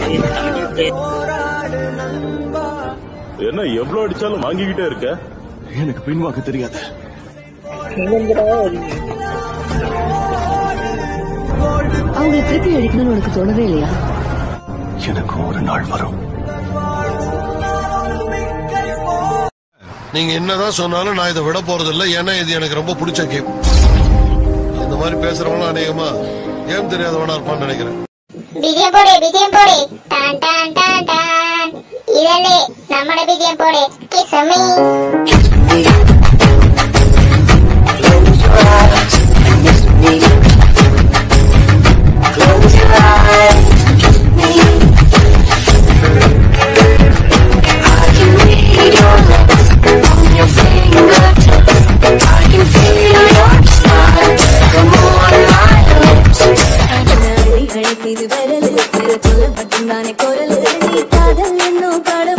என்ன எவ்வளவு அடிச்சாலும் வாங்கிக்கிட்டே இருக்க எனக்கு பின்வாங்க தெரியாது அவங்களை திருப்பி அடிக்கணும்னு உனக்கு தோணவே இல்லையா எனக்கு ஒரு நாள் வரும் நீங்க என்னதான் சொன்னாலும் நான் இதை விட போறது இல்ல ஏன்னா இது எனக்கு ரொம்ப பிடிச்ச கேம் இந்த மாதிரி பேசுறவங்க அநேகமா ஏன் தெரியாதவனா இருப்பான்னு நினைக்கிறேன் ബിജിയം പോടെ ബിജിയം പോടെ ടാൻ ടാൻ ടാൻ ടാൻ ഇതല്ലേ നമ്മുടെ ബിജിയം പോടെ കിസമീ அழைப்பது விரல் பிற சொல்ல மட்டும்தானே குரல் நீ காதல் என்னும் கடவுள்